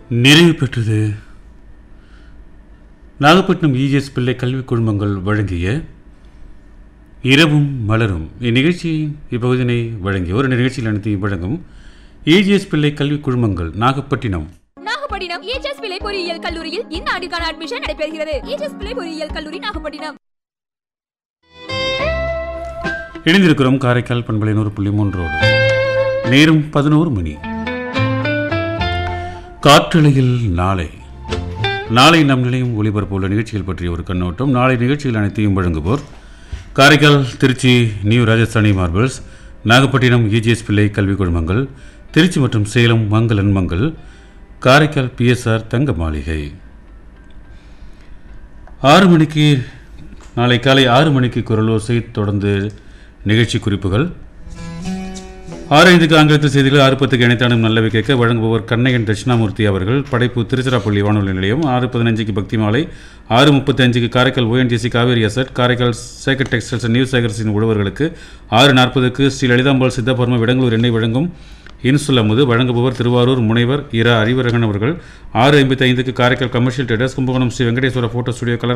நிறைவு பெற்றது நாகப்பட்டினம் இஜிஎஸ் பிள்ளை கல்விக் குழுமங்கள் வழங்கிய இரவும் மலரும் இந்நிகழ்ச்சியின் இப்பகுதியினை வழங்கிய ஒரு நிகழ்ச்சியில் அனைத்தையும் வழங்கும் இஜிஎஸ் பிள்ளை கல்விக் குழுமங்கள் நாகப்பட்டினம் நாகப்பட்டினம் ஏஜஸ் பிள்ளை பொறியியல் கல்லூரியில் இந்த ஆண்டுக்கான அட்மிஷன் நடைபெறுகிறது ஏஜஸ் பிள்ளை பொறியியல் கல்லூரி நாகப்பட்டினம் இணைந்திருக்கிறோம் காரைக்கால் பண்பலை நூறு புள்ளி மூன்றோடு நேரம் பதினோரு மணி காற்றலையில் நாளை நாளை நம் நிலையம் ஒளிபரப்புள்ள நிகழ்ச்சிகள் பற்றிய ஒரு கண்ணோட்டம் நாளை நிகழ்ச்சிகள் அனைத்தையும் வழங்குவோர் Karaikal Tiruchi new Rajasthani marbles Nagapattinam EGS Pillai கல்விக் குழுமங்கள் திருச்சி மற்றும் சேலம் மங்களன் மங்கள் காரைக்கால் பிஎஸ்ஆர் தங்க மாளிகை ஆறு மணிக்கு நாளை காலை ஆறு மணிக்கு குரலோசை தொடர்ந்து நிகழ்ச்சி குறிப்புகள் ஆறு ஐந்துக்கு ஆங்கிலத்தில் செய்திகள் ஆறு பத்துக்கு இணைத்தானும் நல்லவை கேட்க வழங்குபவர் கண்ணையன் தட்சிணாமூர்த்தி அவர்கள் படைப்பு திருச்சிராப்பள்ளி வானொலி நிலையம் ஆறு பதினஞ்சுக்கு பக்தி மாலை ஆறு முப்பத்தஞ்சுக்கு Karaikal ONDC Kaveri asset Karaikal Sekar textiles new சேகர்ஸின் உழவர்களுக்கு ஆறு நாற்பதுக்கு ஸ்ரீ லலிதாம்பாள் சித்தபர்ம விடங்களூர் எண்ணெய் வழங்கும் இன்சுல் அமுது வழங்குபவர் திருவாரூர் முனைவர் இரா அறிவரகன் அவர்கள் ஆறு ஐம்பத்தி ஐந்துக்கு Karaikal commercial traders Kumbakonam Sri Venkateswara photo studio colour